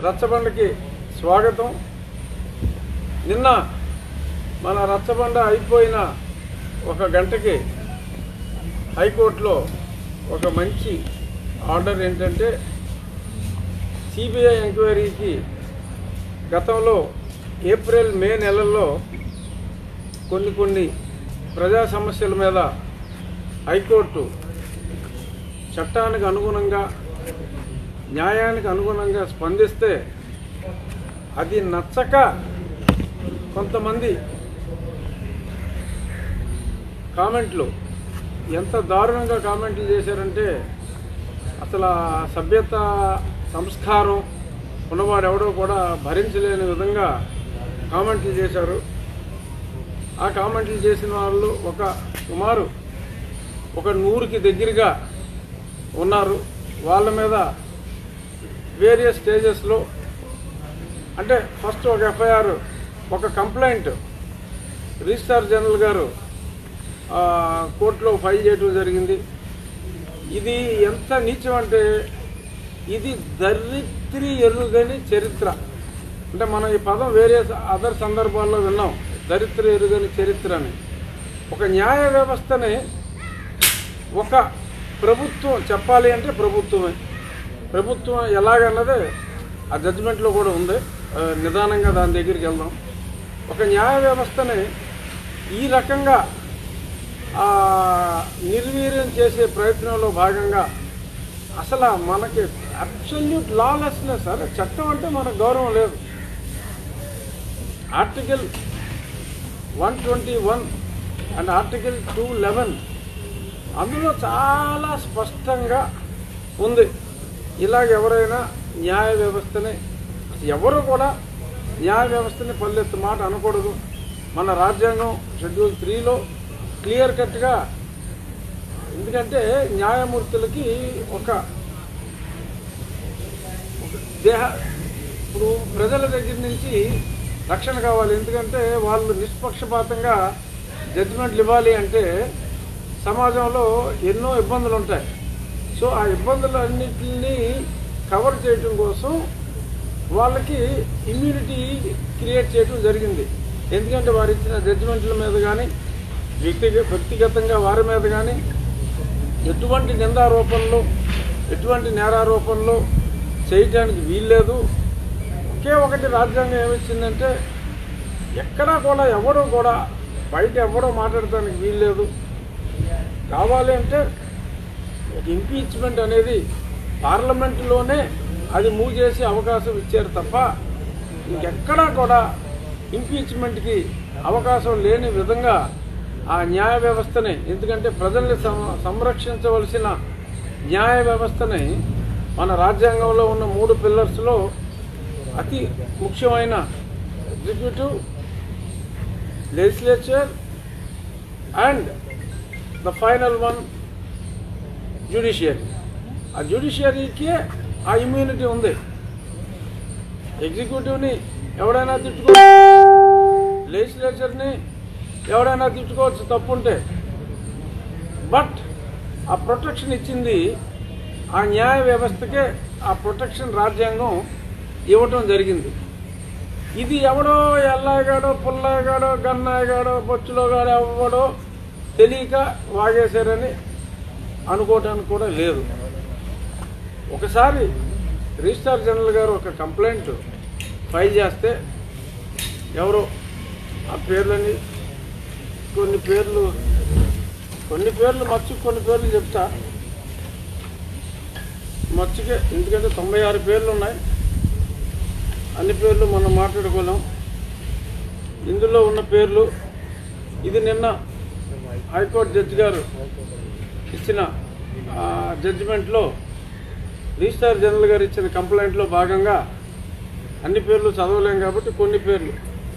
రచ్చబండకి స్వాగతం నిన్న మన రచ్చబండ అయిపోయిన ఒక గంటకి హైకోర్టులో ఒక మంచి ఆర్డర్ ఏంటంటే సిబిఐ ఎంక్వైరీకి గతంలో ఏప్రిల్ మే నెలల్లో కొన్ని కొన్ని ప్రజా సమస్యల మీద హైకోర్టు చట్టానికి అనుగుణంగా న్యాయానికి అనుగుణంగా స్పందిస్తే అది నచ్చక కొంతమంది కామెంట్లు ఎంత దారుణంగా కామెంట్లు చేశారంటే అసలు ఆ సభ్యత సంస్కారం ఉన్నవాడు ఎవడో కూడా భరించలేని విధంగా కామెంట్లు చేశారు ఆ కామెంట్లు చేసిన వాళ్ళు ఒక సుమారు ఒక నూరుకి దగ్గరగా ఉన్నారు వాళ్ళ మీద వేరియస్ స్టేజెస్లో అంటే ఫస్ట్ ఒక ఎఫ్ఐఆర్ ఒక కంప్లైంట్ రిజిస్ట్రార్ జనరల్ గారు ఆ, కోర్టులో ఫైల్ చేయడం జరిగింది ఇది ఎంత నీచం అంటే ఇది దరిద్రి ఎరుగని చరిత్ర అంటే మనం ఈ పదం వేరే అదర్ సందర్భాల్లో విన్నాం దరిద్ర ఎరుగని చరిత్ర అని ఒక న్యాయ వ్యవస్థని ఒక ప్రభుత్వం చెప్పాలి అంటే ప్రభుత్వమే ప్రభుత్వం ఎలాగన్నదే ఆ జడ్జిమెంట్లో కూడా ఉంది ఆ, నిదానంగా దాని దగ్గరికి వెళ్దాం ఒక న్యాయ వ్యవస్థని ఈ రకంగా ఆ, నిర్వీర్యం చేసే ప్రయత్నంలో భాగంగా అసలు మనకి అబ్సల్యూట్ లాలెస్నెస్ అదే చట్టం అంటే మనకు గౌరవం లేదు article one twenty one and article two eleven అందులో చాలా స్పష్టంగా ఉంది ఇలాగ ఎవరైనా న్యాయ వ్యవస్థని ఎవరు కూడా న్యాయ వ్యవస్థని పల్లెత్తు మాట అనకూడదు మన రాజ్యాంగం షెడ్యూల్ త్రీలో క్లియర్ కట్గా ఎందుకంటే న్యాయమూర్తులకి ఒక ఒక దేహ ఇప్పుడు ప్రజల దగ్గర నుంచి రక్షణ కావాలి ఎందుకంటే వాళ్ళు నిష్పక్షపాతంగా జడ్జిమెంట్లు ఇవ్వాలి అంటే సమాజంలో ఎన్నో ఇబ్బందులు ఉంటాయి సో ఆ ఇబ్బందులన్నింటినీ కవర్ చేయడం కోసం వాళ్ళకి ఇమ్యూనిటీ క్రియేట్ చేయడం జరిగింది ఎందుకంటే వారు ఇచ్చిన జడ్జిమెంట్ల మీద కానీ వ్యక్తిగ వ్యక్తిగతంగా వారి మీద కానీ ఎటువంటి నిందారోపణలు ఎటువంటి నేరారోపణలు చేయటానికి వీల్లేదు ఒకే ఒకటి రాజ్యాంగం ఏమిచ్చిందంటే ఎక్కడా కూడా ఎవరు కూడా బయట ఎవరో మాట్లాడటానికి వీల్లేదు కావాలి అంటే ఇంపీచ్మెంట్ అనేది పార్లమెంటులోనే అది మూవ్ చేసే అవకాశం ఇచ్చారు తప్ప ఇంకెక్కడా కూడా ఇంపీచ్మెంట్కి అవకాశం లేని విధంగా ఆ న్యాయ వ్యవస్థని ఎందుకంటే ప్రజల్ని సం- సంరక్షించవలసిన న్యాయ వ్యవస్థని మన రాజ్యాంగంలో ఉన్న మూడు పిల్లర్స్లో అతి ముఖ్యమైన executive legislature and the final one judiciary ఆ జ్యుడిషియరీకి ఆ ఇమ్యూనిటీ ఉంది ఎగ్జిక్యూటివ్ని ఎవడైనా తిట్టుకోవచ్చు లెజిస్లేచర్ని ఎవడైనా తిట్టుకోవచ్చు తప్పుంటే బట్ ఆ ప్రొటెక్షన్ ఇచ్చింది ఆ న్యాయ వ్యవస్థకే ఆ ప్రొటెక్షన్ రాజ్యాంగం ఇవ్వటం జరిగింది ఇది ఎవడో ఎల్లాగాడో పుల్లాగాడో గన్నాయగాడో బొచ్చులోగాడో ఎవడో తెలియక వాగేశారని అనుకోవటానికి కూడా లేదు ఒకసారి రిజిస్ట్రార్ జనరల్ గారు ఒక కంప్లైంట్ ఫైల్ చేస్తే ఎవరో ఆ పేర్లని కొన్ని పేర్లు కొన్ని పేర్లు మర్చి కొన్ని పేర్లు చెప్తా మర్చికే ఎందుకంటే తొంభై ఆరు పేర్లు ఉన్నాయి అన్ని పేర్లు మనం మాట్లాడుకోలేం ఇందులో ఉన్న పేర్లు ఇది నిన్న హైకోర్టు జడ్జి గారు ఇచ్చిన జడ్జిమెంట్లో రిజిస్ట్రార్ జనరల్ గారు ఇచ్చిన కంప్లైంట్లో భాగంగా అన్ని పేర్లు చదవలేం కాబట్టి కొన్ని పేర్లు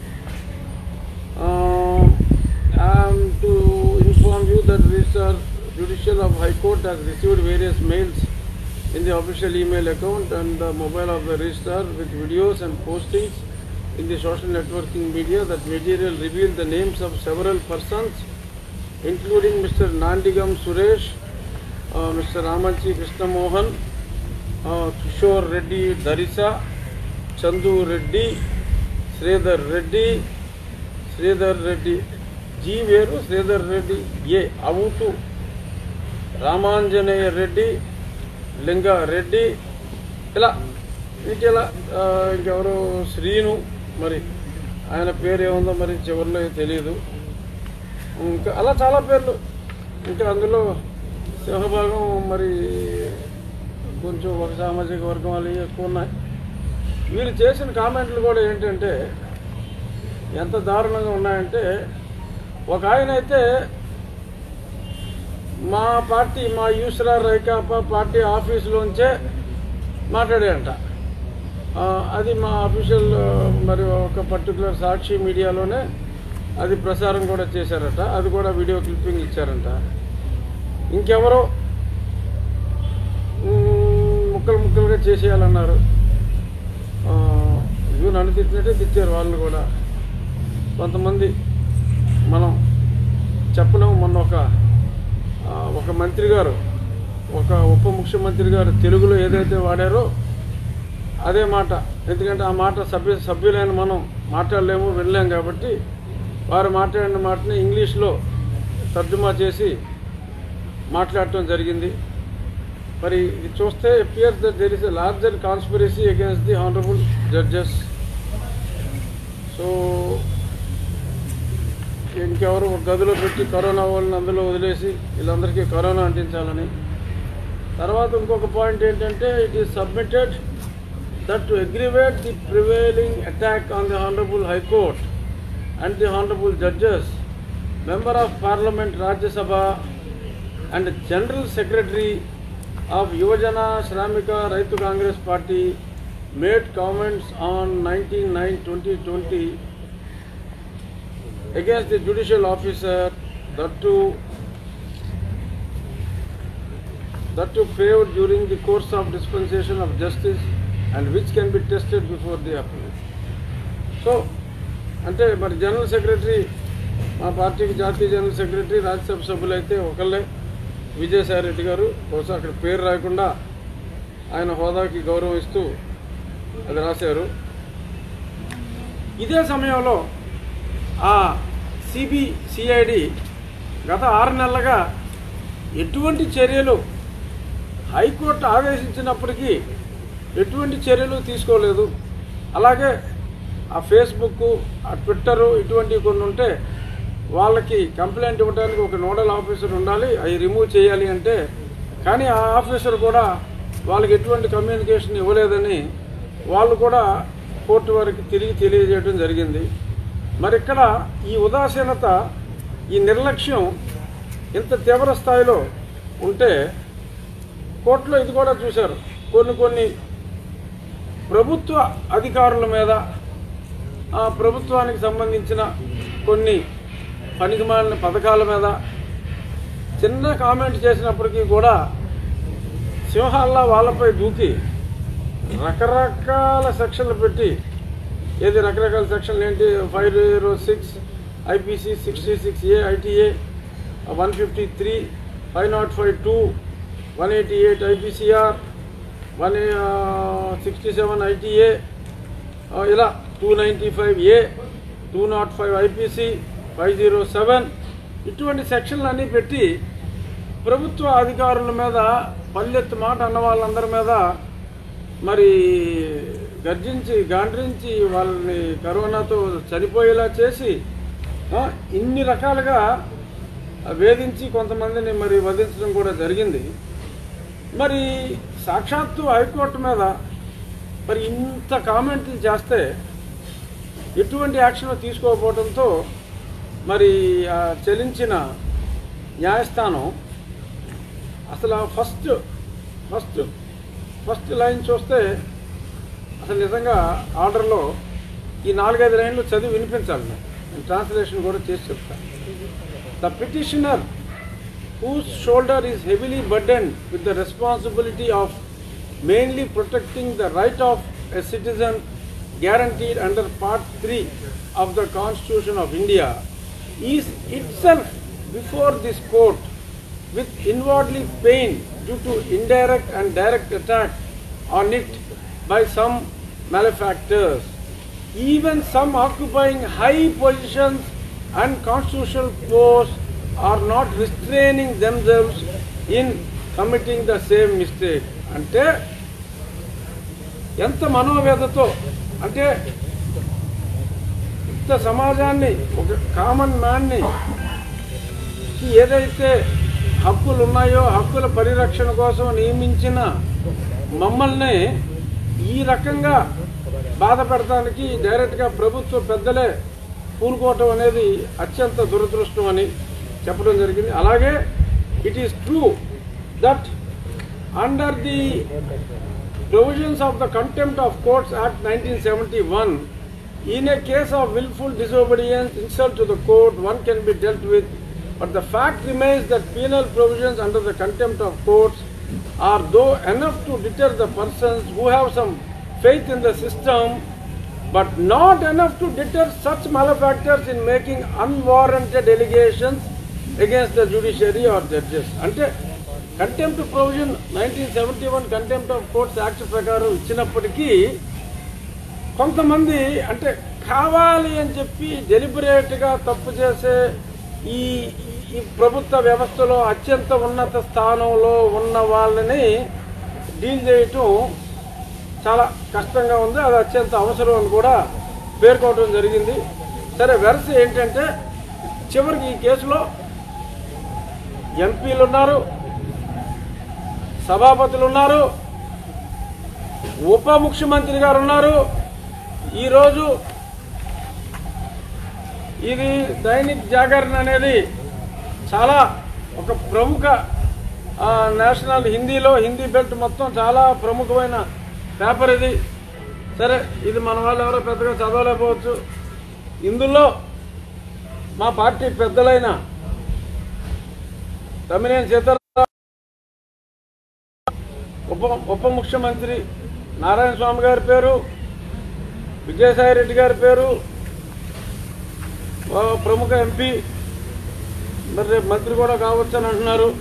to inform you that registrar judicial of High Court has received various mails in the official email account and the mobile of the registrar with videos and postings in the social networking media that material reveal the names of several persons including Mr. Nandigam Suresh, uh, Mr. Ramanchi Krishna Mohan, uh, Kishore Reddy Darisa, Chandu Reddy Sridhar Reddy Sridhar Reddy ji వేరు శ్రీధర్ రెడ్డి ఏ అవుతు రామాంజనేయ రెడ్డి లింగారెడ్డి ఇలా ఇంకెలా ఆ, ఇంకెవరు శ్రీను మరి ఆయన పేరు ఏముందో మరి చివరిలో తెలియదు ఇంకా అలా చాలా పేర్లు ఇంకా అందులో సింహభాగం మరి కొంచెం ఒక సామాజిక వర్గం వాళ్ళు ఎక్కువ ఉన్నాయి వీళ్ళు చేసిన కామెంట్లు కూడా ఏంటంటే ఎంత దారుణంగా ఉన్నాయంటే ఒక ఆయన అయితే మా పార్టీ మా యూసరా రైకాపా పార్టీ ఆఫీసులోంచే మాట్లాడాడంట ఆ, అది మా అఫీషియల్ మరి ఒక పర్టికులర్ సాక్షి మీడియాలోనే అది ప్రసారం కూడా చేశారట అది కూడా వీడియో క్లిప్పింగ్ ఇచ్చారంట ఇంకెవరో మ్, ముక్కలు ముక్కలుగా చేసేయాలన్నారు ఆ, ఇవి నన్ను తిట్టినట్టే తిట్టారు వాళ్ళు కూడా కొంతమంది మనం చెప్పలేము మొన్న ఒక ఆ, ఒక మంత్రి గారు ఒక ఉప ముఖ్యమంత్రి గారు తెలుగులో ఏదైతే వాడారో అదే మాట ఎందుకంటే ఆ మాట సభ్య సభ్యులైన మనం మాట్లాడలేము వినలేము కాబట్టి వారు మాట్లాడిన మాటని ఇంగ్లీష్లో తర్జుమా చేసి మాట్లాడటం జరిగింది మరి ఇది చూస్తే appears that there is a larger conspiracy against the honourable judges so ఇంకెవరు ఒక గదిలో పెట్టి కరోనా వాళ్ళని అందులో వదిలేసి వీళ్ళందరికీ కరోనా అంటించాలని తర్వాత ఇంకొక పాయింట్ ఏంటంటే it is submitted that to aggravate the prevailing attack on the honourable high court and the honourable judges member of parliament Rajya Sabha and general secretary of Yuvajana Sramika Rythu Congress party made comments on nineteen nine twenty twenty against the judicial officer that to that to favor during the course of dispensation of justice and which can be tested before the appellate. So అంటే మరి general secretary మా పార్టీకి జాతీయ general secretary Rajya Sabha సభ్యులైతే ఒకళ్ళే విజయసాయి రెడ్డి గారు బహుశా అక్కడ పేరు రాయకుండా ఆయన హోదాకి గౌరవం ఇస్తూ అది రాశారు ఇదే సమయంలో ఆ సిబి సిఐడి గత ఆరు నెలలుగా ఎటువంటి చర్యలు హైకోర్టు ఆదేశించినప్పటికీ ఎటువంటి చర్యలు తీసుకోలేదు అలాగే ఆ ఫేస్బుక్ ఆ ట్విట్టరు ఇటువంటివి కొన్ని ఉంటే వాళ్ళకి కంప్లైంట్ ఇవ్వడానికి ఒక నోడల్ ఆఫీసర్ ఉండాలి అవి రిమూవ్ చేయాలి అంటే కానీ ఆ ఆఫీసర్ కూడా వాళ్ళకి ఎటువంటి కమ్యూనికేషన్ ఇవ్వలేదని వాళ్ళు కూడా కోర్టు వారికి తిరిగి తెలియజేయడం జరిగింది మరి ఇక్కడ ఈ ఉదాసీనత ఈ నిర్లక్ష్యం ఇంత తీవ్ర స్థాయిలో ఉంటే కోర్టులో ఇది కూడా చూశారు కొన్ని కొన్ని ప్రభుత్వ అధికారుల మీద ఆ ప్రభుత్వానికి సంబంధించిన కొన్ని పనికిమాలిన పథకాల మీద చిన్న కామెంట్ చేసినప్పటికీ కూడా సింహాల్లా వాళ్ళపై దూకి రకరకాల సెక్షన్లు పెట్టి ఏది రకరకాల సెక్షన్లు ఏంటి five zero six IPC sixty six A ITA one fifty three five naught five two one eighty eight IPCR one sixty seven ITA ఇలా two ninety five A two naught five IPC five zero seven ఇటువంటి సెక్షన్లు అన్నీ పెట్టి ప్రభుత్వ అధికారుల మీద పల్లెత్తు మాట అన్న వాళ్ళందరి మీద మరి గర్జించి గాండ్రించి వాళ్ళని కరోనాతో చనిపోయేలా చేసి ఆ, ఇన్ని రకాలుగా వేధించి కొంతమందిని మరి వధించడం కూడా జరిగింది మరి సాక్షాత్తు హైకోర్టు మీద మరి ఇంత కామెంట్లు చేస్తే ఎటువంటి యాక్షన్ తీసుకోకపోవడంతో మరి ఆ చెల్లించిన న్యాయస్థానం అసలు ఆ ఫస్ట్ ఫస్ట్ ఫస్ట్ లైన్ చూస్తే అసలు నిజంగా ఆర్డర్లో ఈ నాలుగైదు లైన్లు చదివి వినిపించాలి నాకు. నేను ట్రాన్స్లేషన్ కూడా చేసి చెప్తాను the petitioner whose shoulder is heavily burdened with the responsibility of mainly protecting the right of a citizen guaranteed under Part 3 of the Constitution of India, is itself before this court with inwardly pain due to indirect and direct attack on it by some malefactors, even some occupying high positions and constitutional posts are not restraining themselves in committing the same mistake. అంటే ఎంత మనోవేదతో అంటే ఇంత సమాజాన్ని ఒక common మ్యాన్ని ఏదైతే హక్కులు ఉన్నాయో హక్కుల పరిరక్షణ కోసం నియమించిన మమ్మల్ని ఈ రకంగా బాధ పెడటానికి డైరెక్ట్గా ప్రభుత్వ పెద్దలే పూనుకోవటం అనేది అత్యంత దురదృష్టం అని చెప్పడం జరిగింది అలాగే it is true that under the provisions of the Contempt of Courts Act 1971, in a case of willful disobedience, insult to the court, one can be dealt with. But the fact remains that penal provisions under the Contempt of Courts are though enough to deter the persons who have some faith in the system, but not enough to deter such malefactors in making unwarranted allegations against the judiciary or judges. అంటే contempt provision nineteen seventy one contempt of courts act ప్రకారం ఇచ్చినప్పటికీ కొంతమంది అంటే కావాలి అని చెప్పి డెలిబరేట్గా తప్పు చేసే ఈ ఈ ప్రభుత్వ వ్యవస్థలో అత్యంత ఉన్నత స్థానంలో ఉన్న వాళ్ళని డీల్ చేయటం చాలా కష్టంగా ఉంది అది అత్యంత అవసరం అని కూడా పేర్కోవడం జరిగింది సరే వెరస ఏంటంటే చివరికి ఈ కేసులో ఎంపీలు ఉన్నారు సభాపతులు ఉన్నారు ఉప ముఖ్యమంత్రి గారు ఉన్నారు ఈరోజు ఇది దైనిక్ జాగరణ అనేది చాలా ఒక ప్రముఖ ఆ, నేషనల్ హిందీలో హిందీ బెల్ట్ మొత్తం చాలా ప్రముఖమైన పేపర్ ఇది సరే ఇది మన వాళ్ళు ఎవరో పెద్దగా చదవలేకపోవచ్చు ఇందులో మా పార్టీ పెద్దలైన తమ్మినేని సీతారాం ఉప ఉప ముఖ్యమంత్రి నారాయణ స్వామి గారి పేరు విజయసాయి రెడ్డి గారి పేరు ఓ ప్రముఖ ఎంపీ మరి రేపు మంత్రి కూడా కావచ్చు అని అంటున్నారు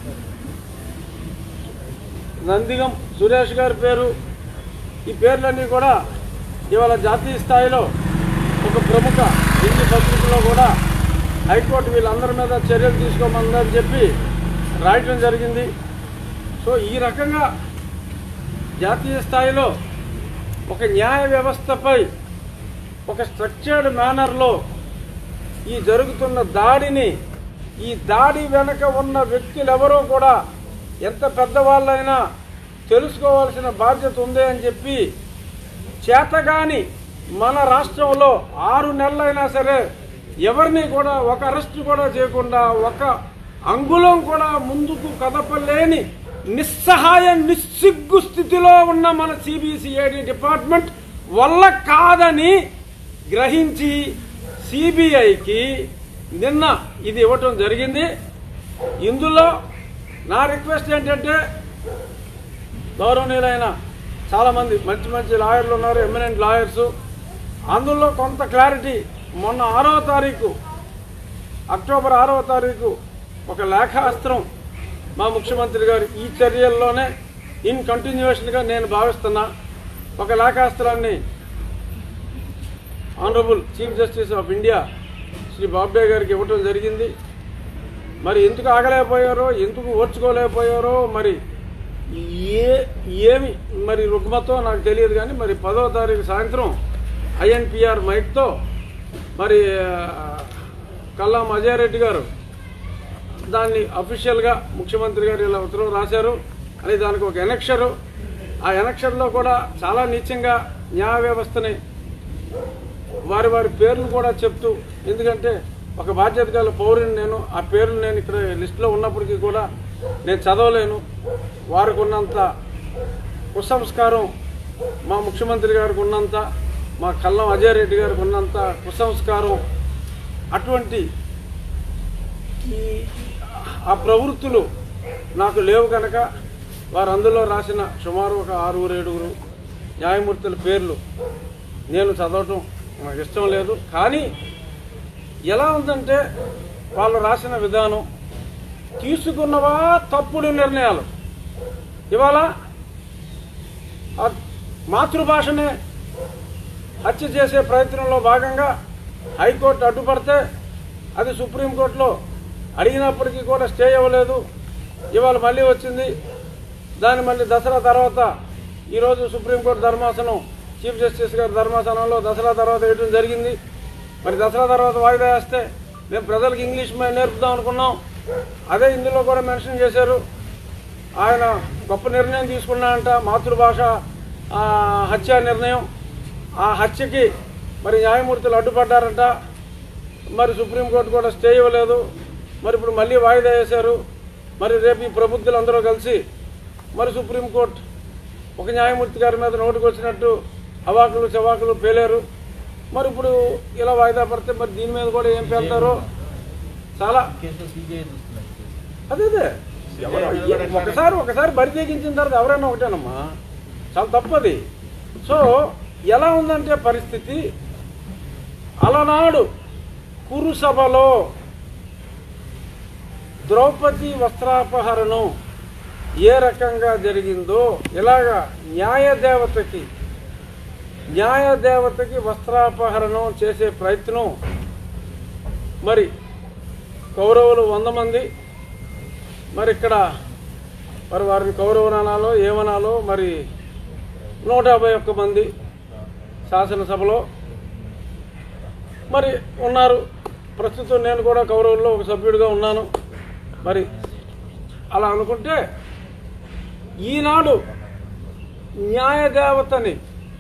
నందిగం సురేష్ గారి పేరు ఈ పేర్లన్నీ కూడా ఇవాళ జాతీయ స్థాయిలో ఒక ప్రముఖ హిందీ పత్రికలో కూడా హైకోర్టు వీళ్ళందరి మీద చర్యలు తీసుకోమని చెప్పి రాయటం జరిగింది సో ఈ రకంగా జాతీయ స్థాయిలో ఒక న్యాయ వ్యవస్థపై ఒక స్ట్రక్చర్డ్ మేనర్లో ఈ జరుగుతున్న దాడిని ఈ దాడి వెనక ఉన్న వ్యక్తులు ఎవరో కూడా ఎంత పెద్దవాళ్ళైనా తెలుసుకోవాల్సిన బాధ్యత ఉంది అని చెప్పి చేతగాని మన రాష్ట్రంలో ఆరు నెలలైనా సరే ఎవరిని కూడా ఒక అరెస్ట్ కూడా చేయకుండా ఒక అంగుళం కూడా ముందుకు కదపలేని నిస్సహాయ నిస్సిగ్గు స్థితిలో ఉన్న మన సిబిసిఐడి డిపార్ట్మెంట్ వల్ల కాదని గ్రహించి సిబిఐకి నిన్న ఇది ఇవ్వటం జరిగింది ఇందులో నా రిక్వెస్ట్ ఏంటంటే గౌరవనీయులైన చాలామంది మంచి మంచి లాయర్లు ఉన్నారు ఎమినెంట్ లాయర్స్ అందులో కొంత క్లారిటీ మొన్న ఆరో తారీఖు అక్టోబర్ ఆరవ తారీఖు ఒక లేఖాస్త్రం మా ముఖ్యమంత్రి గారు ఈ చర్యల్లోనే ఇన్ కంటిన్యూషన్గా నేను భావిస్తున్నా ఒక లేఖాస్త్రాన్ని honourable chief justice of India Shri Bobde గారికి ఇవ్వటం జరిగింది మరి ఎందుకు ఆగలేకపోయారో ఎందుకు ఓర్చుకోలేకపోయారో మరి ఏ ఏమి మరి రుగ్మతో నాకు తెలియదు కానీ మరి పదో తారీఖు సాయంత్రం ఐఎన్పిఆర్ మైక్తో మరి ఆ, కల్లాం అజయ్ రెడ్డి గారు దాన్ని అఫీషియల్గా ముఖ్యమంత్రి గారు ఇలా ఉత్తర్వు రాశారు అని దానికి ఒక ఎనక్షరు ఆ ఎనక్షర్లో కూడా చాలా నీచంగా న్యాయ వ్యవస్థని వారి వారి పేర్లు కూడా చెప్తూ ఎందుకంటే ఒక బాధ్యత గల పౌరుని నేను ఆ పేర్లు నేను ఇక్కడ లిస్టులో ఉన్నప్పటికీ కూడా నేను చదవలేను వారికి ఉన్నంత కుసంస్కారం మా ముఖ్యమంత్రి గారికి ఉన్నంత మా కల్లం అజయ్ రెడ్డి గారికి ఉన్నంత కుసంస్కారం అటువంటి ఈ ఆ ప్రవృత్తులు నాకు లేవు కనుక వారు అందులో రాసిన సుమారు ఒక ఆరుగురు ఏడుగురు న్యాయమూర్తుల పేర్లు నేను చదవటం నాకు ఇష్టం లేదు కానీ ఎలా ఉందంటే వాళ్ళు రాసిన విధానం తీసుకున్నవా తప్పుడు నిర్ణయాలు ఇవాళ ఆ మాతృభాషనే హత్య చేసే ప్రయత్నంలో భాగంగా హైకోర్టు అడ్డుపడితే అది సుప్రీంకోర్టులో అడిగినప్పటికీ కూడా స్టే ఇవ్వలేదు ఇవాళ మళ్ళీ వచ్చింది దాని మళ్ళీ దసరా తర్వాత ఈరోజు సుప్రీంకోర్టు ధర్మాసనం చీఫ్ జస్టిస్ గారి ధర్మాసనంలో దసరా తర్వాత వేయడం జరిగింది మరి దసరా తర్వాత వాయిదా వేస్తే మేము ప్రజలకు ఇంగ్లీష్ మే- నేర్పుదాం అనుకున్నాం అదే ఇందులో కూడా మెన్షన్ చేశారు ఆయన గొప్ప నిర్ణయం తీసుకున్నారంట మాతృభాష ఆ, హత్య నిర్ణయం ఆ హత్యకి మరి న్యాయమూర్తులు అడ్డుపడ్డారంట మరి సుప్రీంకోర్టు కూడా స్టే ఇవ్వలేదు మరి ఇప్పుడు మళ్ళీ వాయిదా వేశారు మరి రేపు ఈ ప్రబుద్ధులు అందరూ కలిసి మరి సుప్రీంకోర్టు ఒక న్యాయమూర్తి గారి మీద నోటుకు వచ్చినట్టు అవాకులు చవాకులు పేలారు మరి ఇప్పుడు ఇలా వాయిదా పడితే మరి దీని మీద కూడా ఏం పేలుతారో చాలా అదే అదే ఎవరు ఏ- ఒకసారి ఒకసారి బరి తెగించిన తర్వాత ఎవరైనా ఒకటేనమ్మా చాలా తప్పది సో ఎలా ఉందంటే పరిస్థితి అలనాడు కురు సభలో ద్రౌపది వస్త్రాపహరణం ఏ రకంగా జరిగిందో ఇలాగా న్యాయదేవతకి న్యాయదేవతకి వస్త్రాపహరణం చేసే ప్రయత్నం మరి కౌరవులు వంద మంది మరి ఇక్కడ మరి వారిని కౌరవనాలో ఏమనాలో మరి నూట యాభై ఒక్క మంది శాసనసభలో మరి ఉన్నారు ప్రస్తుతం నేను కూడా కౌరవుల్లో ఒక సభ్యుడిగా ఉన్నాను మరి అలా అనుకుంటే ఈనాడు న్యాయదేవతని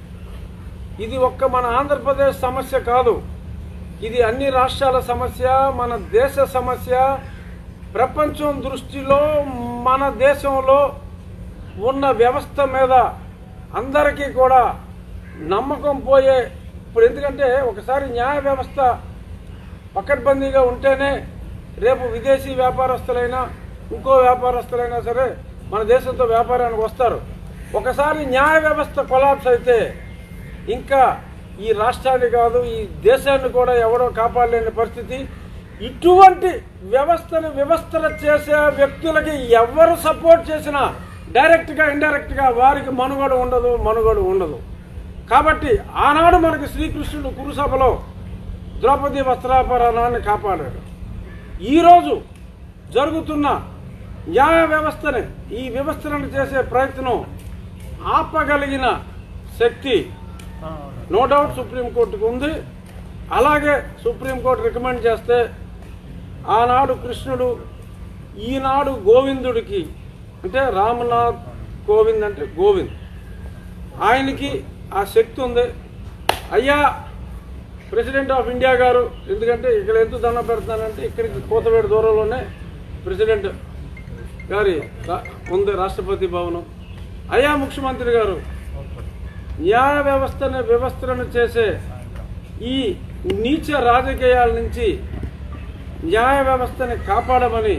ఇది ఒక్క మన ఆంధ్రప్రదేశ్ సమస్య కాదు ఇది అన్ని రాష్ట్రాల సమస్య మన దేశ సమస్య ప్రపంచం దృష్టిలో మన దేశంలో ఉన్న వ్యవస్థ మీద అందరికీ కూడా నమ్మకం పోయే ఇప్పుడు ఎందుకంటే ఒకసారి న్యాయ వ్యవస్థ పకడ్బందీగా ఉంటేనే రేపు విదేశీ వ్యాపారస్తులైనా ఇంకో వ్యాపారస్తులైనా సరే మన దేశంతో వ్యాపారానికి వస్తారు ఒకసారి న్యాయ వ్యవస్థ కొలాప్స్ అయితే ఇంకా ఈ రాష్ట్రాన్ని కాదు ఈ దేశాన్ని కూడా ఎవడో కాపాడలేని పరిస్థితి ఇటువంటి వ్యవస్థను వ్యవస్థల చేసే వ్యక్తులకి ఎవరు సపోర్ట్ చేసినా డైరెక్ట్గా ఇండైరెక్ట్గా వారికి మనుగడ ఉండదు మనుగడ ఉండదు కాబట్టి ఆనాడు మనకి శ్రీకృష్ణుడు కురుసభలో ద్రౌపది వస్త్రాపహరణాన్ని కాపాడాడు ఈరోజు జరుగుతున్న న్యాయ వ్యవస్థని ఈ వ్యవస్థలను చేసే ప్రయత్నం ఆపగలిగిన శక్తి నో డౌట్ సుప్రీంకోర్టుకు ఉంది అలాగే సుప్రీంకోర్టు రికమెండ్ చేస్తే ఆనాడు కృష్ణుడు ఈనాడు గోవిందుడికి అంటే రామనాథ్ కోవింద్ అంటే గోవింద్ ఆయనకి ఆ శక్తి ఉంది అయ్యా ప్రెసిడెంట్ ఆఫ్ ఇండియా గారు ఎందుకంటే ఇక్కడ ఎందుకు దండం పెడుతున్నానంటే ఇక్కడికి కోతవేడు దూరంలోనే ప్రెసిడెంట్ గారి రా- ఉంది రాష్ట్రపతి భవనం అయ్యా ముఖ్యమంత్రి గారు న్యాయ వ్యవస్థను వ్యవస్థలను చేసే ఈ నీచ రాజకీయాల నుంచి న్యాయ వ్యవస్థని కాపాడమని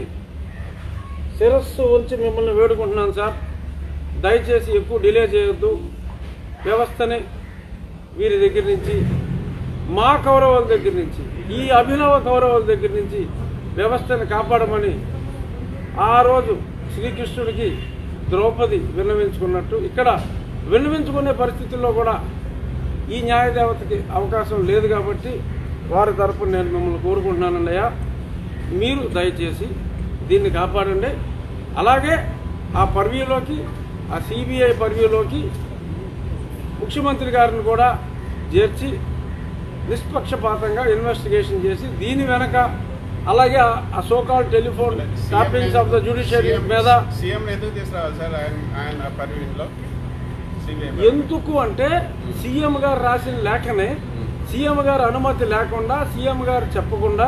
శిరస్సు ఉంచి మిమ్మల్ని వేడుకుంటున్నాను సార్ దయచేసి ఎక్కువ డిలే చేయొద్దు వ్యవస్థని వీరి దగ్గర నుంచి మా కౌరవుల దగ్గర నుంచి ఈ అభినవ కౌరవుల దగ్గర నుంచి వ్యవస్థను కాపాడమని ఆ రోజు శ్రీకృష్ణుడికి ద్రౌపది విన్నవించుకున్నట్టు ఇక్కడ విన్నవించుకునే పరిస్థితుల్లో కూడా ఈ న్యాయదేవతకి అవకాశం లేదు కాబట్టి వారి తరపున నేను మిమ్మల్ని కోరుకుంటున్నానండి అయ్యా మీరు దయచేసి దీన్ని కాపాడండి అలాగే ఆ పర్వ్యూలోకి ఆ సిబిఐ పర్వ్యూలోకి ముఖ్యమంత్రి గారిని కూడా చేర్చి నిష్పక్షపాతంగా ఇన్వెస్టిగేషన్ చేసి దీని వెనక అలాగే ఆ- ఆ so call telephone tappings of the judiciary మీద సీఎం ఎందుకు తీసుకురావాలి సార్ ఆయన ఆయన పర్వీన్లో సిబిఐ ఎందుకు అంటే సీఎం గారు రాసిన లేఖనే సీఎం గారు అనుమతి లేకుండా సీఎం గారు చెప్పకుండా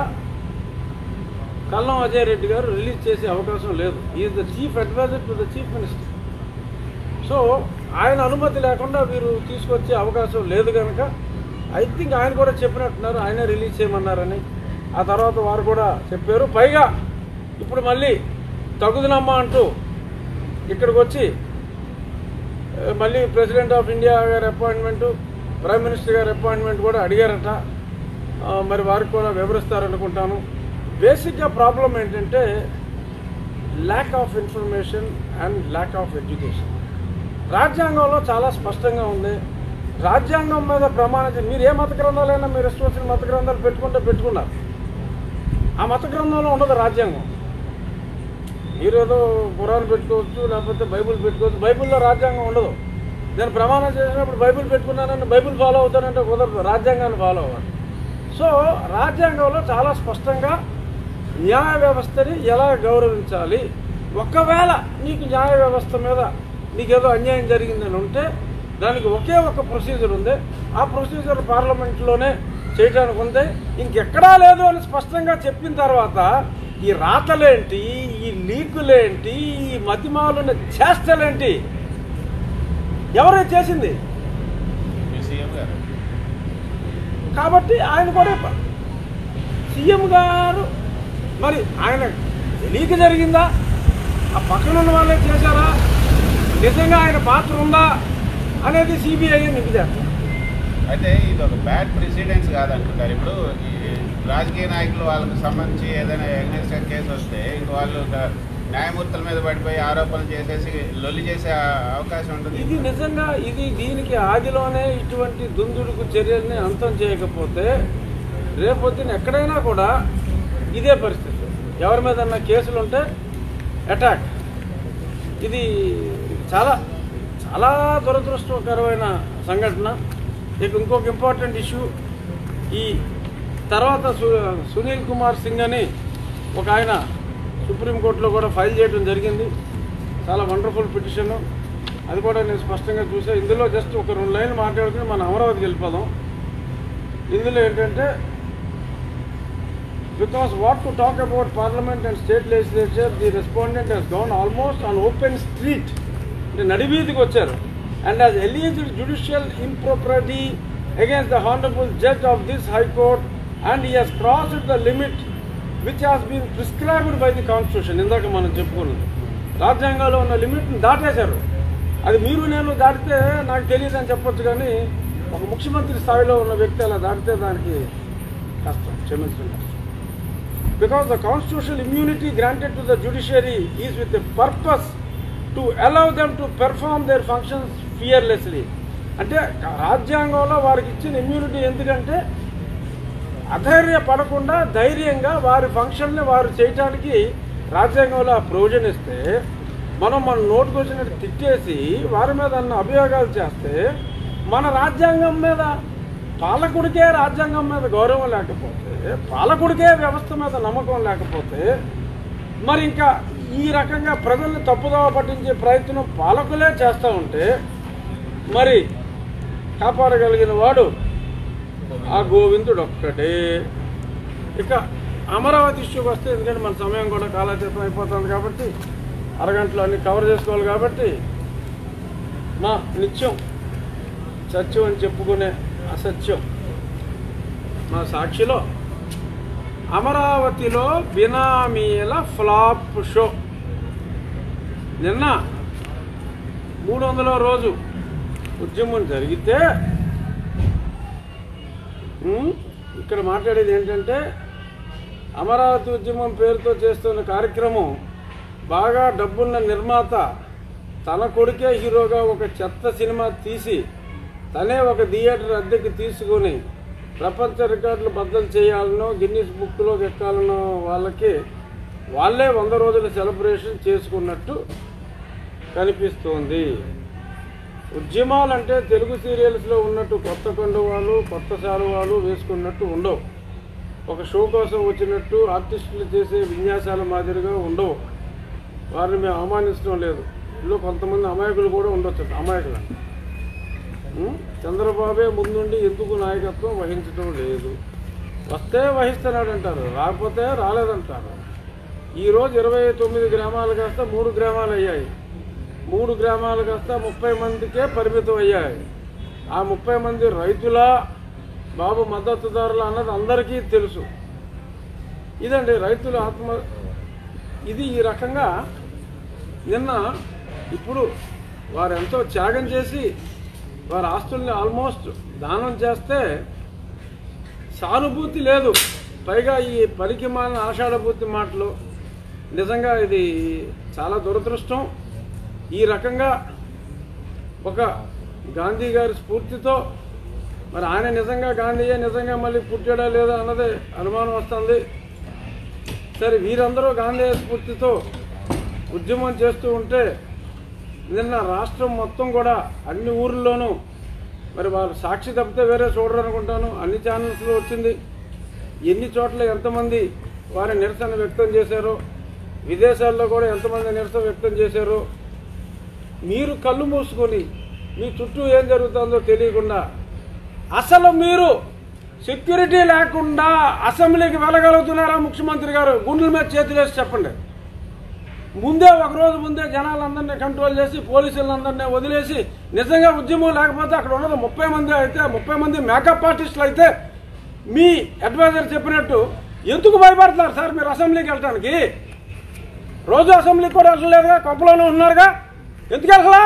కల్లం అజయ్ రెడ్డి గారు రిలీజ్ చేసే అవకాశం లేదు is the chief adviser to the chief minister so ఆయన అనుమతి లేకుండా వీరు తీసుకొచ్చే అవకాశం లేదు కనుక ఐ థింక్ ఆయన కూడా చెప్పినట్టున్నారు ఆయనే రిలీజ్ చేయమన్నారని ఆ తర్వాత వారు కూడా చెప్పారు పైగా ఇప్పుడు మళ్ళీ తగుదనమ్మా అంటూ ఇక్కడికి వచ్చి ఆ, మళ్ళీ ప్రెసిడెంట్ ఆఫ్ ఇండియా గారి అపాయింట్మెంటు ప్రైమ్ మినిస్టర్ గారి అపాయింట్మెంట్ కూడా అడిగారట ఆ, మరి వారికి కూడా వివరిస్తారనుకుంటాను బేసిక్గా ప్రాబ్లం ఏంటంటే lack of information and lack of education రాజ్యాంగంలో చాలా స్పష్టంగా ఉంది రాజ్యాంగం మీద ప్రమాణం మీరు ఏ మత గ్రంథాలైనా మీరు ఇష్టం వచ్చిన మత గ్రంథాలు పెట్టుకుంటే పెట్టుకున్నారు ఆ మత గ్రంథంలో ఉండదు రాజ్యాంగం మీరు ఏదో పురాణం పెట్టుకోవచ్చు లేకపోతే బైబిల్ పెట్టుకోవచ్చు బైబిల్లో రాజ్యాంగం ఉండదు నేను ప్రమాణం చేసినప్పుడు బైబిల్ పెట్టుకున్నానని బైబిల్ ఫాలో అవుతానంటే కుదరదు రాజ్యాంగాన్ని ఫాలో అవ్వాలి సో రాజ్యాంగంలో చాలా స్పష్టంగా న్యాయ వ్యవస్థని ఎలా గౌరవించాలి ఒకవేళ నీకు న్యాయ వ్యవస్థ మీద నీకేదో అన్యాయం జరిగిందని ఉంటే దానికి ఒకే ఒక ప్రొసీజర్ ఉంది ఆ ప్రొసీజర్ పార్లమెంట్లోనే చేయడానికి ఉంది ఇంకెక్కడా లేదు అని స్పష్టంగా చెప్పిన తర్వాత ఈ రాతలేంటి ఈ లీకులేంటి ఈ మతిమాలున్న చేష్టలేంటి ఎవరైతే చేసింది మీ సీఎం గారు కాబట్టి ఆయన కూడా ప- సీఎం గారు మరి ఆయన తెలియక జరిగిందా ఆ పక్కన ఉన్న వాళ్ళే చేశారా నిజంగా ఆయన పాత్ర ఉందా అనేది సిబిఐ నింపుతారు అయితే ఇది ఒక బ్యాడ్ ప్రెసిడెన్స్ కాదంటున్నారు ఇప్పుడు ఈ రాజకీయ నాయకులు వాళ్ళకి సంబంధించి ఏదైనా ఎగ్నెస్ట్ కేసు వస్తే ఇంక వాళ్ళు ఒక న్యాయమూర్తుల మీద పడిపోయి ఆరోపణలు చేసేసి లొల్లి చేసే ఆ- అవకాశం ఉంటుంది ఇది నిజంగా ఇది దీనికి ఆదిలోనే ఇటువంటి దుందుడుకు చర్యల్ని అంతం చేయకపోతే రేపొద్దున ఎక్కడైనా కూడా ఇదే పరిస్థితి ఎవరి మీద కేసులు ఉంటే అటాక్ ఇది చాలా చాలా దురదృష్టకరమైన సంఘటన ఇక ఇంకొక ఇంపార్టెంట్ ఇష్యూ ఈ తర్వాత సు సునీల్ కుమార్ సింగ్ అని ఒక ఆయన సుప్రీంకోర్టులో కూడా ఫైల్ చేయడం జరిగింది చాలా వండర్ఫుల్ పిటిషన్ అది కూడా నేను స్పష్టంగా చూసా ఇందులో జస్ట్ ఒక రెండు లైన్లు మాట్లాడుకుని మనం అమరావతికి వెళ్ళిపోదాం ఇందులో ఏంటంటే because what to talk about parliament and state legislature the respondent has gone almost on open street అంటే నడివీధికి వచ్చారు and has alleged judicial impropriety against the honourable judge of this high court and he has crossed the limit which has been prescribed by the constitution ఇందాక మనం చెప్పుకున్నది రాజ్యాంగంలో ఉన్న లిమిట్ని దాటేశారు అది మీరు నేను దాటితే నాకు తెలియదు అని చెప్పొచ్చు కానీ ఒక ముఖ్యమంత్రి స్థాయిలో ఉన్న వ్యక్తి అలా దాటితే దానికి కష్టం క్షమించడం కష్టం because the constitutional immunity granted to the judiciary is with a purpose to allow them to perform their functions fearlessly అంటే రాజ్యాంగంలో వారికి ఇచ్చిన ఇమ్యూనిటీ ఎందుకంటే అధైర్య పడకుండా ధైర్యంగా వారి ఫంక్షన్ని వారు చేయటానికి రాజ్యాంగంలో ఆ ప్రొవిజన్ ఇస్తే మనం మన నోటుకు వచ్చినట్టు తిట్టేసి వారి మీద అన్న అభియోగాలు చేస్తే మన రాజ్యాంగం మీద పాలకుడికే రాజ్యాంగం మీద గౌరవం లేకపోతే పాలకుడికే వ్యవస్థ మీద నమ్మకం లేకపోతే మరి ఇంకా ఈ రకంగా ప్రజల్ని తప్పుదోవ పట్టించే ప్రయత్నం పాలకులే చేస్తూ ఉంటే మరి కాపాడగలిగిన వాడు ఆ గోవిందుడు ఒక్కటే ఇక అమరావతి ఇష్యూకి వస్తే ఎందుకంటే మన సమయం కూడా కాలాతీతం అయిపోతుంది కాబట్టి అరగంటలో అన్ని కవర్ చేసుకోవాలి కాబట్టి మా నిత్యం సత్యం అని చెప్పుకునే అసత్యం మా సాక్షిలో అమరావతిలో బినామీల ఫ్లాప్ షో నిన్న మూడు వందల రోజు ఉద్యమం జరిగితే ఉమ్, ఇక్కడ మాట్లాడేది ఏంటంటే అమరావతి ఉద్యమం పేరుతో చేస్తున్న కార్యక్రమం బాగా డబ్బున్న నిర్మాత తన కొడుకే హీరోగా ఒక చెత్త సినిమా తీసి తనే ఒక థియేటర్ అద్దెకి తీసుకొని ప్రపంచ రికార్డులు బద్దలు చేయాలనో గిన్నిస్ బుక్లో ఎక్కాలనో వాళ్ళకి వాళ్ళే వంద రోజుల సెలబ్రేషన్ చేసుకున్నట్టు కనిపిస్తోంది ఉద్యమాలంటే తెలుగు సీరియల్స్లో ఉన్నట్టు కొత్త కండువాలు కొత్త శాలువాలు వేసుకున్నట్టు ఉండవు ఒక షో కోసం వచ్చినట్టు ఆర్టిస్టులు చేసే విన్యాసాల మాదిరిగా ఉండవు వారిని మేము అవమానించడం లేదు ఇందులో కొంతమంది అమాయకులు కూడా ఉండొచ్చు అమాయకులు ఉం? చంద్రబాబే ముందుండి ఎందుకు నాయకత్వం వహించడం లేదు వస్తే వహిస్తున్నాడు అంటారు రాకపోతే రాలేదంటారు ఈరోజు ఇరవై తొమ్మిది గ్రామాలు కాస్త మూడు గ్రామాలు అయ్యాయి మూడు గ్రామాలు కాస్త ముప్పై మందికే పరిమితం అయ్యాయి ఆ ముప్పై మంది రైతుల బాబు మద్దతుదారులు అన్నది అందరికీ తెలుసు ఇదండి రైతుల ఆత్మ ఇది ఈ రకంగా నిన్న ఇప్పుడు వారు ఎంతో త్యాగం చేసి వారి ఆస్తుల్ని ఆల్మోస్ట్ దానం చేస్తే సానుభూతి లేదు పైగా ఈ పరికిమాలిన ఆషాఢభూతి మాటలు నిజంగా ఇది చాలా దురదృష్టం ఈ రకంగా ఒక గాంధీ గారి స్ఫూర్తితో మరి ఆయన నిజంగా గాంధీయే నిజంగా మళ్ళీ పుట్టాడా లేదా అన్నది అనుమానం వస్తుంది సరే వీరందరూ గాంధీ స్ఫూర్తితో ఉద్యమం చేస్తూ ఉంటే నిన్న రాష్ట్రం మొత్తం కూడా అన్ని ఊర్లలోనూ మరి వాళ్ళు సాక్షి తప్పితే వేరే చూడరు అనుకుంటాను అన్ని ఛానల్స్లో వచ్చింది ఎన్ని చోట్ల ఎంతమంది వారి నిరసన వ్యక్తం చేశారో విదేశాల్లో కూడా ఎంతమంది నిరసన వ్యక్తం చేశారో మీరు కళ్ళు మూసుకొని మీ చుట్టూ ఏం జరుగుతుందో తెలియకుండా అసలు మీరు సెక్యూరిటీ లేకుండా అసెంబ్లీకి వెళ్ళగలుగుతున్నారా ముఖ్యమంత్రి గారు గుండెల మీద చేతులు వేసి చెప్పండి ముందే ఒక రోజు ముందే జనాలందరినీ కంట్రోల్ చేసి పోలీసులందరినీ వదిలేసి నిజంగా ఉద్యమం లేకపోతే అక్కడ ఉన్నది ముప్పై మంది అయితే ముప్పై మంది మేకప్ ఆర్టిస్టులు అయితే మీ అడ్వైజర్ చెప్పినట్టు ఎందుకు భయపడుతున్నారు సార్ మీరు అసెంబ్లీకి వెళ్ళటానికి రోజు అసెంబ్లీకి కూడా వెళ్ళలేదుగా కొంపలోనే ఉన్నారుగా ఎందుకు వెళ్ళలా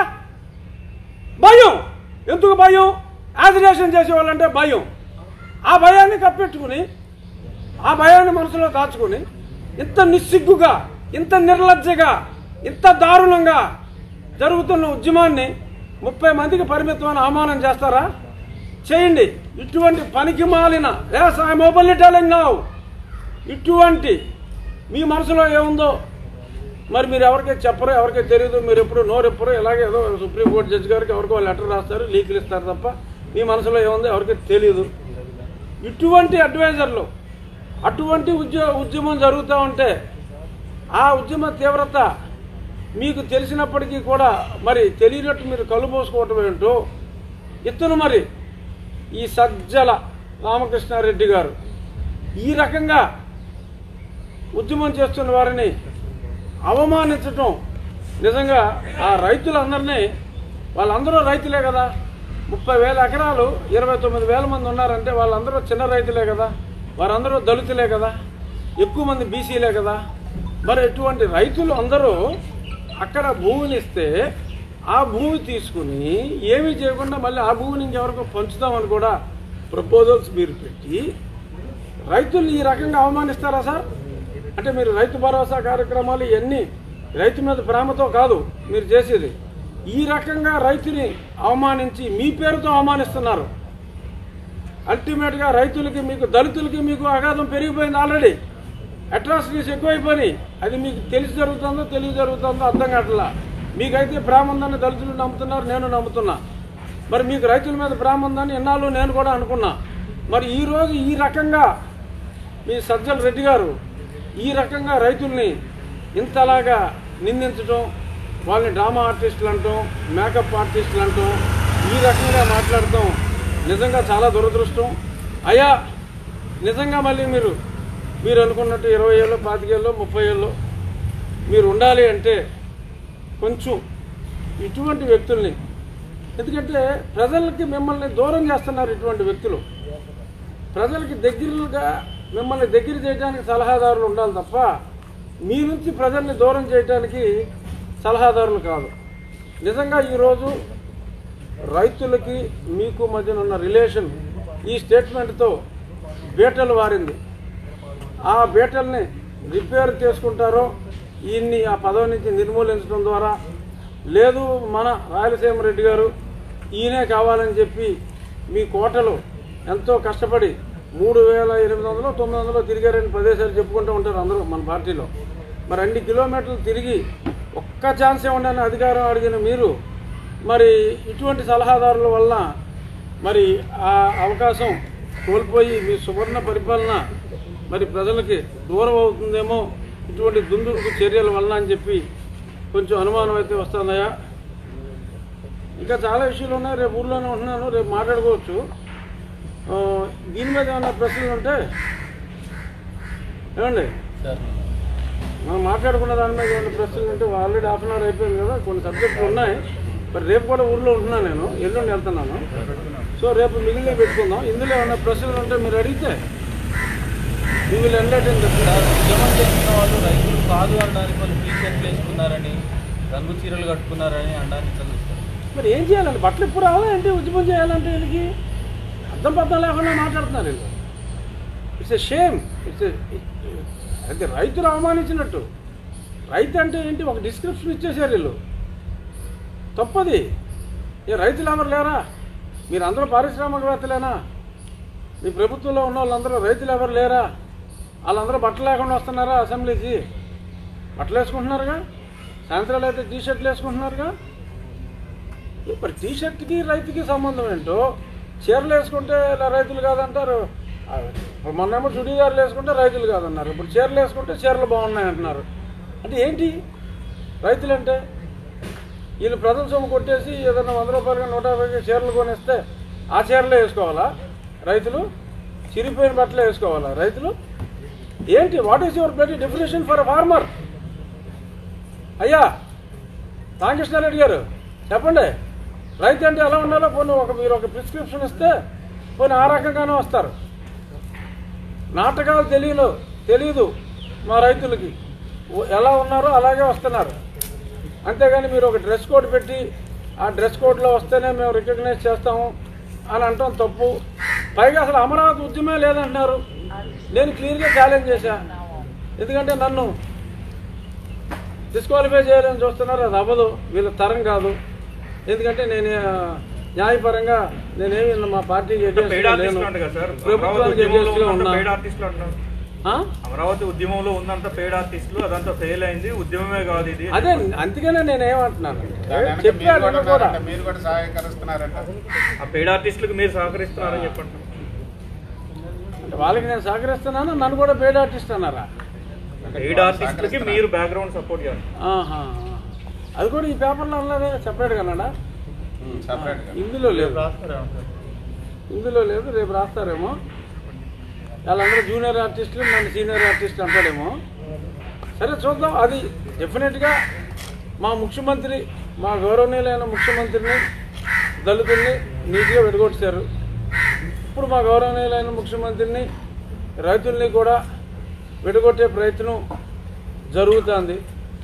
భయం ఎందుకు భయం యాజిటేషన్ చేసేవాళ్ళంటే భయం ఆ భయాన్ని కప్పెట్టుకుని ఆ భయాన్ని మనసులో దాచుకుని ఇంత నిస్సిగ్గుగా ఇంత నిర్లజ్జగా ఇంత దారుణంగా జరుగుతున్న ఉద్యమాన్ని ముప్పై మందికి పరిమితమైన అవమానం చేస్తారా చేయండి ఇటువంటి పనికి మాలిన yes I'm openly telling now ఇటువంటి మీ మనసులో ఏముందో మరి మీరు ఎవరికీ చెప్పరు ఎవరికీ తెలియదు మీరు ఎప్పుడు నోరెప్పరు ఇలాగే ఏదో సుప్రీంకోర్టు జడ్జి గారికి ఎవరికో లెటర్ రాస్తారు లీకులు ఇస్తారు తప్ప మీ మనసులో ఏముందో ఎవరికీ తెలియదు ఇటువంటి అడ్వైజర్లు అటువంటి ఉద్య ఉద్యమం జరుగుతూ ఉంటే ఆ ఉద్యమ తీవ్రత మీకు తెలిసినప్పటికీ కూడా మరి తెలియనట్టు మీరు కళ్ళు పోసుకోవటం ఏంటో ఇతను మరి ఈ సజ్జల రామకృష్ణారెడ్డి గారు ఈ రకంగా ఉద్యమం చేస్తున్న వారిని అవమానించటం నిజంగా ఆ రైతులందరినీ వాళ్ళందరూ రైతులే కదా ముప్పై వేల ఎకరాలు ఇరవై తొమ్మిది వేల మంది ఉన్నారంటే వాళ్ళందరూ చిన్న రైతులే కదా వారందరూ దళితులే కదా ఎక్కువ మంది బీసీలే కదా మరి ఇటువంటి రైతులు అందరూ అక్కడ భూమిని ఇస్తే ఆ భూమి తీసుకుని ఏమీ చేయకుండా మళ్ళీ ఆ భూమిని ఇంకెవరికో పంచుతామని కూడా ప్రపోజల్స్ మీరు పెట్టి రైతులు ఈ రకంగా అవమానిస్తారా సార్ అంటే మీరు రైతు భరోసా కార్యక్రమాలు ఇవన్నీ రైతు మీద ప్రేమతో కాదు మీరు చేసేది ఈ రకంగా రైతుని అవమానించి మీ పేరుతో అవమానిస్తున్నారు అల్టిమేట్గా రైతులకి మీకు దళితులకి మీకు అగాధం పెరిగిపోయింది ఆల్రెడీ అట్రాసిటీస్ ఎక్కువైపోయినాయి అది మీకు తెలిసి జరుగుతుందో తెలియ జరుగుతుందో అర్థం కావట్లా మీకైతే ప్రేమ ఉందని దళితులు నమ్ముతున్నారు నేను నమ్ముతున్నా మరి మీకు రైతుల మీద ప్రేమ ఉందని ఎన్నాళ్ళు నేను కూడా అనుకున్నా మరి ఈరోజు ఈ రకంగా మీ సజ్జల రెడ్డి గారు ఈ రకంగా రైతుల్ని ఇంతలాగా నిందించడం వాళ్ళని డ్రామా ఆర్టిస్టులు అంటాం మేకప్ ఆర్టిస్టులు అంటాం ఈ రకంగా మాట్లాడటం నిజంగా చాలా దురదృష్టం అయ్యా నిజంగా మళ్ళీ మీరు మీరు అనుకున్నట్టు ఇరవై ఏళ్ళు పాతికేళ్ళు ముప్పై ఏళ్ళు మీరు ఉండాలి అంటే కొంచెం ఇటువంటి వ్యక్తుల్ని ఎందుకంటే ప్రజలకి మిమ్మల్ని దూరం చేస్తున్నారు ఇటువంటి వ్యక్తులు ప్రజలకి దగ్గరగా మిమ్మల్ని దగ్గర చేయడానికి సలహాదారులు ఉండాలి తప్ప మీ నుంచి ప్రజల్ని దూరం చేయడానికి సలహాదారులు కాదు నిజంగా ఈరోజు రైతులకి మీకు మధ్యన ఉన్న రిలేషన్ ఈ స్టేట్మెంట్తో బీటలు వారింది ఆ బీటల్ని రిపేర్ చేసుకుంటారో ఈయన్ని ఆ పదవి నుంచి నిర్మూలించడం ద్వారా లేదు మన రాయలసీమ రెడ్డి గారు ఈయనే కావాలని చెప్పి మీ కోటలు ఎంతో కష్టపడి మూడు వేల ఎనిమిది వందలు తొమ్మిది వందలు తిరిగారని ప్రదేశాలు చెప్పుకుంటూ ఉంటారు అందరూ మన పార్టీలో మరి అన్ని కిలోమీటర్లు తిరిగి ఒక్క ఛాన్స్ ఇవ్వండి అధికారం అడిగిన మీరు మరి ఇటువంటి సలహాదారుల వల్ల మరి ఆ అవకాశం కోల్పోయి మీ సువర్ణ పరిపాలన మరి ప్రజలకి దూరం అవుతుందేమో ఇటువంటి దుందుడుకు చర్యల వలన అని చెప్పి కొంచెం అనుమానం అయితే వస్తుందయ్యా ఇంకా చాలా విషయాలు ఉన్నాయి రేపు ఊర్లోనే ఉంటున్నాను రేపు మాట్లాడుకోవచ్చు ఆ, దీని మీద ఏమైనా ప్రశ్నలు ఉంటే ఏమండి సార్ మనం మాట్లాడుకున్న దాని మీద ఏమైనా ప్రశ్నలు ఉంటే ఆల్రెడీ హాఫ్ అన్ అవర్ అయిపోయింది కదా కొన్ని సబ్జెక్టులు ఉన్నాయి మరి రేపు కూడా ఊర్లో ఉంటున్నాను నేను ఎల్లుండి వెళ్తున్నాను సో రేపు మిగిలిన పెట్టుకుందాం ఇందులో ఏమైనా ప్రశ్నలు ఉంటే మీరు అడిగితే మీ విల్ ఎంటర్టైన్ సార్ ఉద్యమం చేస్తున్న వాళ్ళు రైతులు కాదు అనడానికి వాళ్ళు టీషర్ట్లు వేసుకున్నారని రంగు చీరలు కట్టుకున్నారని అనడానికి కలుగుతారు మరి ఏం చేయాలండి బట్టలు ఎప్పుడు రావాలా ఏంటి ఉద్యమం చేయాలంటే వీళ్ళకి అర్థం పర్థం లేకుండా మాట్లాడుతున్నారు వీళ్ళు ఇట్స్ ఎ షేమ్ ఇట్స్ అయితే రైతులు అవమానించినట్టు రైతు అంటే ఏంటి ఒక డిస్క్రిప్షన్ ఇచ్చేసారు వీళ్ళు తప్పది ఏ రైతులు ఎవరు లేరా మీరు అందరూ పారిశ్రామికవేత్తలేనా మీ ప్రభుత్వంలో ఉన్న వాళ్ళందరూ రైతులు ఎవరు లేరా వాళ్ళందరూ బట్టలు లేకుండా వస్తున్నారా అసెంబ్లీకి బట్టలు వేసుకుంటున్నారుగా సాయంత్రాలు అయితే టీ షర్ట్లు వేసుకుంటున్నారుగా ఇప్పుడు టీ షర్ట్కి రైతుకి సంబంధం ఏంటో చీరలు వేసుకుంటే ఇలా రైతులు కాదంటారు ఆ, ఇప్పుడు మొన్నేమో చుడీదారులు వేసుకుంటే రైతులు కాదన్నారు ఇప్పుడు చీరలు వేసుకుంటే చీరలు బాగున్నాయి అంటున్నారు అంటే ఏంటి రైతులు అంటే వీళ్ళు ప్రజల సొమ్ము కొట్టేసి ఏదైనా వంద రూపాయలుగా నూట యాభైకి చీరలు కొనిస్తే ఆ చీరలే వేసుకోవాలా రైతులు చిరిగిపోయిన బట్టలే వేసుకోవాలా రైతులు ఏంటి what is your blood definition for farmer అయ్యా రామకృష్ణారెడ్డి గారు చెప్పండి రైతు అంటే ఎలా ఉండాలో పోనీ ఒక మీరు ఒక ప్రిస్క్రిప్షన్ ఇస్తే పోనీ ఆ రకంగానే వస్తారు నాటకాలు తెలియదు తెలియదు మా రైతులకి ఓ- ఎలా ఉన్నారో అలాగే వస్తున్నారు అంతేగాని మీరు ఒక డ్రెస్ కోడ్ పెట్టి ఆ డ్రెస్ కోడ్లో వస్తేనే మేము రికగ్నైజ్ చేస్తాము అని అంటాం తప్పు పైగా అసలు అమరావతి ఉద్యమే లేదంటున్నారు నేను క్లియర్గా ఛాలెంజ్ చేశా ఎందుకంటే నన్ను డిస్క్వాలిఫై చేయాలని చూస్తున్నారు అది అవ్వదు వీళ్ళ తరం కాదు ఎందుకంటే నేను ఆ, న్యాయపరంగా నేనేమి మా పార్టీకి against పెయిడ్ గా లేను ఆర్టిస్టులు అంట కదా సార్ ప్రభుత్వానికి అమరావతి ఉద్యమంలో against గా ఉందంతా ఉన్నా పెయిడ్ ఆర్టిస్టులు అంటున్నారు ఆ? అమరావతి ఉద్యమంలో ఉందంతా పెయిడ్ ఆర్టిస్టులు అదంతా ఫెయిల్ అయింది ఉద్యమమే కాదు ఇది అదే అందుకనే నేను ఏమంటున్నాను దాని వెనక మీరు చెప్పాను కూడా నేను కూడా ఉన్నారంట, మీరు కూడా సహాయకరిస్తున్నారంట ఆ పెయిడ్ ఆర్టిస్టులకు మీరు సహకరిస్తున్నారని చెప్పండి అంటే వాళ్ళకి నేను సహకరిస్తున్నాను నన్ను కూడా పేడ్ ఆర్టిస్ట్ అన్నారా పెయిడ్ ఆర్టిస్టులకి మీరు బ్యాక్గ్రౌండ్ సపోర్ట్ చేయాలి ఆహా. అది కూడా ఈ పేపర్లో అనలేదే సెపరేట్గా అన్నాడా సపరేట్ గా ఇందులో లేదు ఇందులో లేదు రేపు రాస్తారేమో వాళ్ళందరూ జూనియర్ ఆర్టిస్టులు నన్ను సీనియర్ ఆర్టిస్ట్ అంటాడేమో సరే చూద్దాం అది డెఫినెట్గా మా ముఖ్యమంత్రి మా గౌరవనీయులైన ముఖ్యమంత్రిని దళితుల్ని నీట్గా విడగొట్టారు ఇప్పుడు మా గౌరవనీయులైన ముఖ్యమంత్రిని రైతుల్ని కూడా విడగొట్టే ప్రయత్నం జరుగుతుంది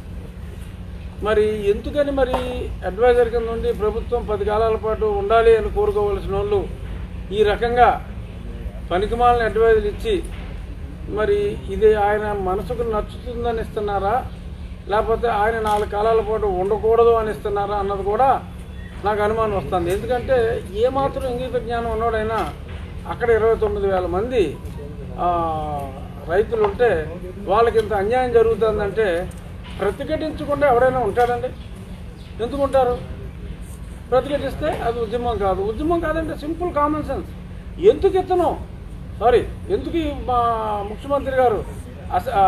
మరి ఎందుకని మరి అడ్వైజర్ కింద ఉండి ప్రభుత్వం పది కాలాల పాటు ఉండాలి అని కోరుకోవలసిన వాళ్ళు ఈ రకంగా పనికిమాలని అడ్వైజులు ఇచ్చి మరి ఇది ఆయన మనసుకు నచ్చుతుందని ఇస్తున్నారా లేకపోతే ఆయన నాలుగు కాలాల పాటు ఉండకూడదు అని ఇస్తున్నారా అన్నది కూడా నాకు అనుమానం వస్తుంది ఎందుకంటే ఏమాత్రం ఇంగిత జ్ఞానం ఉన్నోడైనా అక్కడ ఇరవై తొమ్మిది వేల మంది ఆ, రైతులు ఉంటే వాళ్ళకి ఇంత అన్యాయం జరుగుతుందంటే ప్రతిఘటించకుండా ఎవరైనా ఉంటాడండి ఎందుకు ఉంటారు ప్రతిఘటిస్తే అది ఉద్యమం కాదు ఉద్యమం కాదంటే సింపుల్ కామన్ సెన్స్ ఎందుకు ఇతను సారీ ఎందుకు ఈ మా ముఖ్యమంత్రి గారు అస ఆ,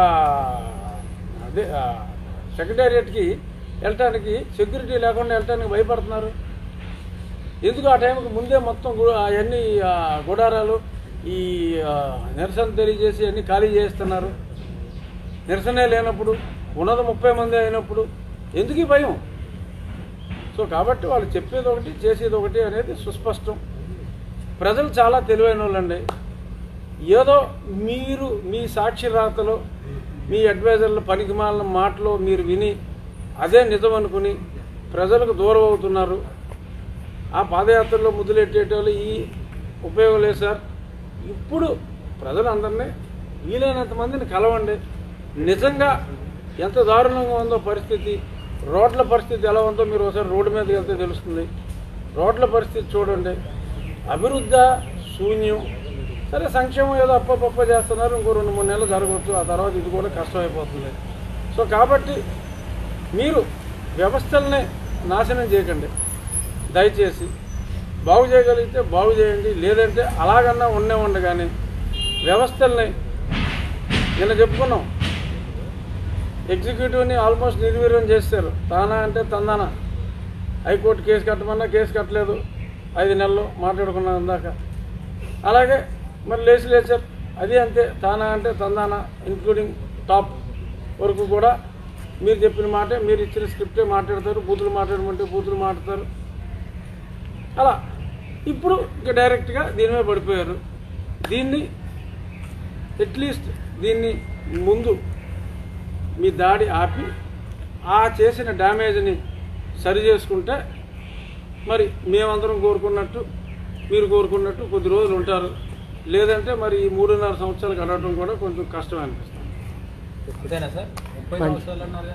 అదే ఆ, సెక్రటేరియట్కి వెళ్ళటానికి సెక్యూరిటీ లేకుండా వెళ్ళటానికి భయపడుతున్నారు ఎందుకు ఆ టైంకి ముందే మొత్తం గు- అవన్నీ ఆ, గుడారాలు ఈ ఆ, నిరసన తెలియజేసి అన్ని ఖాళీ చేస్తున్నారు నిరసనే లేనప్పుడు ఉన్నది ముప్పై మంది అయినప్పుడు ఎందుకు ఈ భయం సో కాబట్టి వాళ్ళు చెప్పేది ఒకటి చేసేది ఒకటి అనేది సుస్పష్టం ప్రజలు చాలా తెలివైన వాళ్ళండి ఏదో మీరు మీ సాక్షి రాతలో మీ అడ్వైజర్ల పనికిమాలిన మాటలో మీరు విని అదే నిజం అనుకుని ప్రజలకు దూరం అవుతున్నారు ఆ పాదయాత్రలో ముద్దులెట్టేటోళ్ళు ఈ ఉపయోగం లేదు సార్ ఇప్పుడు ప్రజలందరినీ వీలైనంత మందిని కలవండి నిజంగా ఎంత దారుణంగా ఉందో పరిస్థితి రోడ్ల పరిస్థితి ఎలా ఉందో మీరు ఒకసారి రోడ్డు మీదకి వెళ్తే తెలుస్తుంది రోడ్ల పరిస్థితి చూడండి అభివృద్ధి శూన్యం సరే సంక్షేమం ఏదో అప్పపప్ప చేస్తున్నారు ఇంకో రెండు మూడు నెలలు జరగవచ్చు ఆ తర్వాత ఇది కూడా కష్టమైపోతుంది సో కాబట్టి మీరు వ్యవస్థల్ని నాశనం చేయకండి దయచేసి బాగు చేయగలిగితే బాగు చేయండి లేదంటే అలాగన్నా ఉండే ఉండగానే వ్యవస్థల్ని నిన్న చెప్పుకున్నాం ఎగ్జిక్యూటివ్ని ఆల్మోస్ట్ నిర్వీర్యం చేశారు తానా అంటే తందానా హైకోర్టు కేసు కట్టమన్నా కేసు కట్టలేదు ఐదు నెలలు మాట్లాడుకున్నాం ఇందాక అలాగే మరి లేజిస్లేచర్ అది అంతే తానా అంటే తందానా ఇంక్లూడింగ్ టాప్ వరకు కూడా మీరు చెప్పిన మాటే మీరు ఇచ్చిన స్క్రిప్టే మాట్లాడతారు బూతులు మాట్లాడమంటే బూతులు మాట్లాడతారు అలా ఇప్పుడు ఇంకా డైరెక్ట్గా దీని మీద పడిపోయారు దీన్ని అట్లీస్ట్ దీన్ని ముందు మీ దాడి ఆపి ఆ చేసిన డ్యామేజ్ని సరి చేసుకుంటే మరి మేమందరం కోరుకున్నట్టు మీరు కోరుకున్నట్టు కొద్ది రోజులు ఉంటారు లేదంటే మరి ఈ మూడున్నర సంవత్సరాలు గడవడం కూడా కొంచెం కష్టం అనిపిస్తుంది ఇదేనా సార్ ముప్పై సంవత్సరాలు అన్నారు కదా?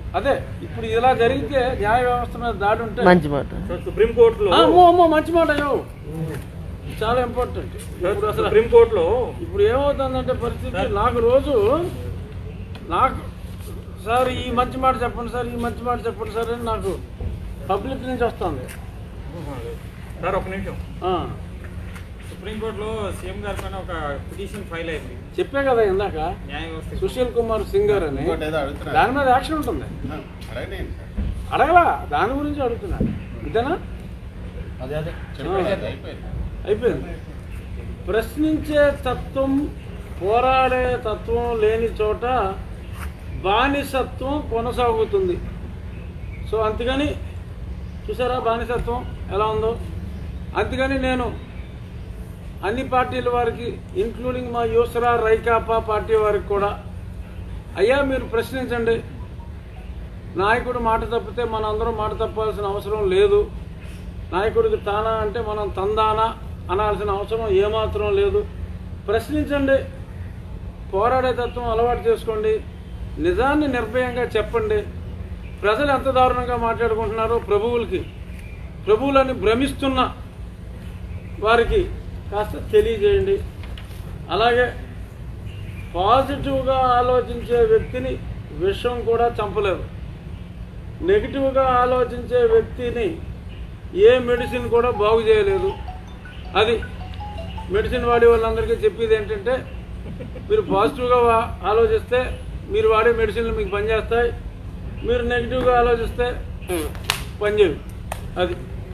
అదే ఇప్పుడు ఇలా జరిగితే న్యాయ వ్యవస్థ మీద దాడి ఉంటే మంచి మాట సార్ సుప్రీంకోర్టులో ఆ, అమ్మో అమ్మో మంచి మాట అయ్యో చాలా ఇంపార్టెంట్ ఇప్పుడు అసలు సుప్రీంకోర్టులో ఇప్పుడు ఏమవుతుందంటే పరిస్థితి నాకు రోజు నాకు సార్ ఈ మంచి మాట చెప్పండి సార్ ఈ మంచి మాట చెప్పండి సార్ అని నాకు పబ్లిక్ నుంచి వస్తుంది సార్ ఒక నిమిషం ఆ, సుప్రీంకోర్టులో సీఎం గారి పైన ఒక పిటిషన్ ఫైల్ అయింది చెప్పే కదా ఇందాక న్యాయ వ్యవస్థ సుశీల్ కుమార్ సింగ్ గారు అని ఇంకోటి ఏదో అడుగుతున్నారు దాని మీద యాక్షన్ ఉంటుంది అడగనేయండి సార్ అడగలా దాని గురించి అడుగుతున్నా అంతేనా అదే అదే చెప్పేది అయిపోయింది అయిపోయింది ప్రశ్నించే తత్వం పోరాడే తత్వం లేని చోట బానిసత్వం కొనసాగుతుంది సో అందుకని చూసారా బానిసత్వం ఎలా ఉందో అందుకని నేను అన్ని పార్టీల వారికి ఇంక్లూడింగ్ మా యూసరా రైకాపా పార్టీ వారికి కూడా అయ్యా మీరు ప్రశ్నించండి నాయకుడు మాట తప్పితే మన అందరం మాట తప్పాల్సిన అవసరం లేదు నాయకుడికి తానా అంటే మనం తందానా అనాల్సిన అవసరం ఏమాత్రం లేదు ప్రశ్నించండి పోరాడే తత్వం అలవాటు చేసుకోండి నిజాన్ని నిర్భయంగా చెప్పండి ప్రజలు ఎంత దారుణంగా మాట్లాడుకుంటున్నారో ప్రభువులకి ప్రభువులని భ్రమిస్తున్న వారికి కాస్త తెలియజేయండి అలాగే పాజిటివ్గా ఆలోచించే వ్యక్తిని విషం కూడా చంపలేదు నెగిటివ్గా ఆలోచించే వ్యక్తిని ఏ మెడిసిన్ కూడా బాగు చేయలేదు అది మెడిసిన్ వాడే వాళ్ళందరికీ చెప్పేది ఏంటంటే మీరు పాజిటివ్గా వా- ఆలోచిస్తే మీరు వాడే మెడిసిన్లు మీకు పనిచేస్తాయి మీరు నెగిటివ్గా ఆలోచిస్తే పనిచేయవు అది